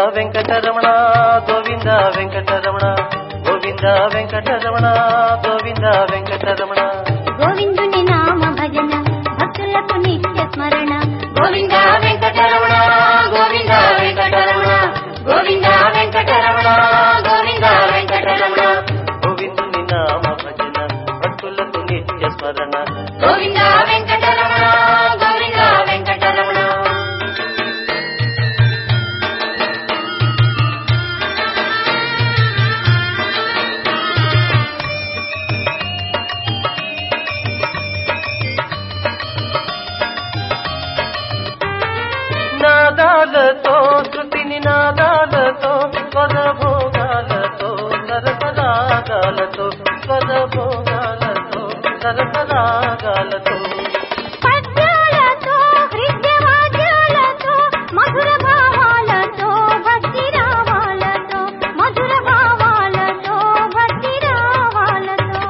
వెంకటరమణ గోవింద వెంకటరమణ గోవింద వెంకటరమణ గోవింద వెంకటరమణ గోవిందుని నామ భజన భక్తులకు నిత్య స్మరణ గోవింద వెంకటరమణ గోవింద వెంకటరమణ గోవింద వెంకటరమణ గోవింద వెంకటరమణ గోవిందుని నామ భజన భక్తులకు నిత్య స్మరణ గోవింద వెంకటరమణ గోవింద వెంకటరమణ నాదాలతో శృతిని నాదాలతో స్వరభోగాలతో సరసరాగాలతో స్వరభోగాలతో సరసరాగాలతో పద్యాలతో హృదయవాద్యాలతో మధుర భావాలతో భక్తి రావాలతో మధుర భావాలతో భక్తి రావాలతో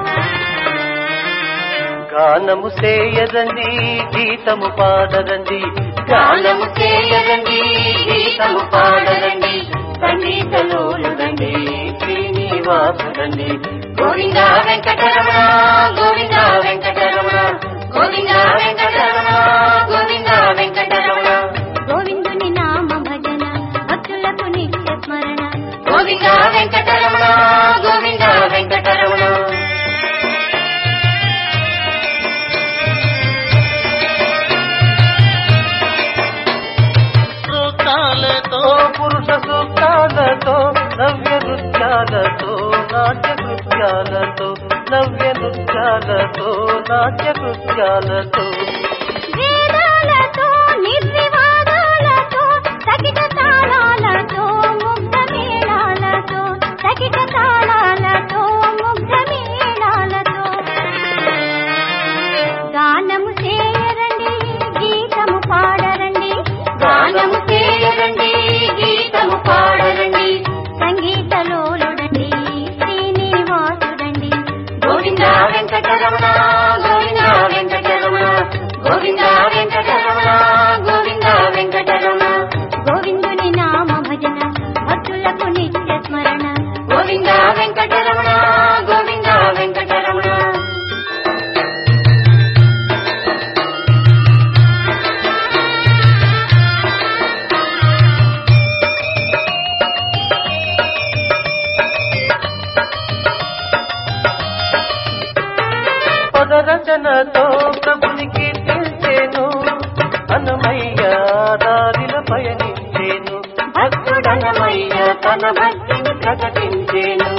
గానము చేయదండి గీతము పాడదండి గానము చేయదండి గీతము పాడదండి సంగీతలోలుదండి శ్రీనివాసుడండి గోవింద వెంకటరమణ గోవింద వెంకటరమణ గోవింద వెంకటరమణ గోవింద వెంకటరమణ గోవిందుని నామ భజన భక్తులకు నిత్య స్మరణ గోవింద వెంకటరమణ గోవింద వెంకటరమణ సూక్తాలతో పురుష సూక్తాలతో నవ్య నృత్యాలతో నాట్య కృత్యాలతో నవ్య నృత్యాలతో నాట్య కృత్యాలతో వేదాలతో నిర్వివాదాలతో సకిట తాళాలతో ముగ్ధ మేళాలతో సకిట తాళాలతో ముగ్ధ మేళాలతో గానము చేయరండి గీతము పాడరండి గానము చేయరండి గీతము పాడరండి సంగీతలోలుడండి శ్రీనివాసుడండి గోవింద వెంకటరమణ గోవింద వెంకటరమణ గోవింద వెంకటరమణ గోవింద వెంకటరమణ గోవిందుని నామ భజన భక్తులకు నిత్య స్మరణ గోవింద వెంకటరమణ గోవింద వెంకటరమణ పదరచనతో ప్రభుని కీర్తించేను అన్నమయ్య దారిల పయనించేను భక్తుడనమయ్య తన భక్తిని ప్రకటించేను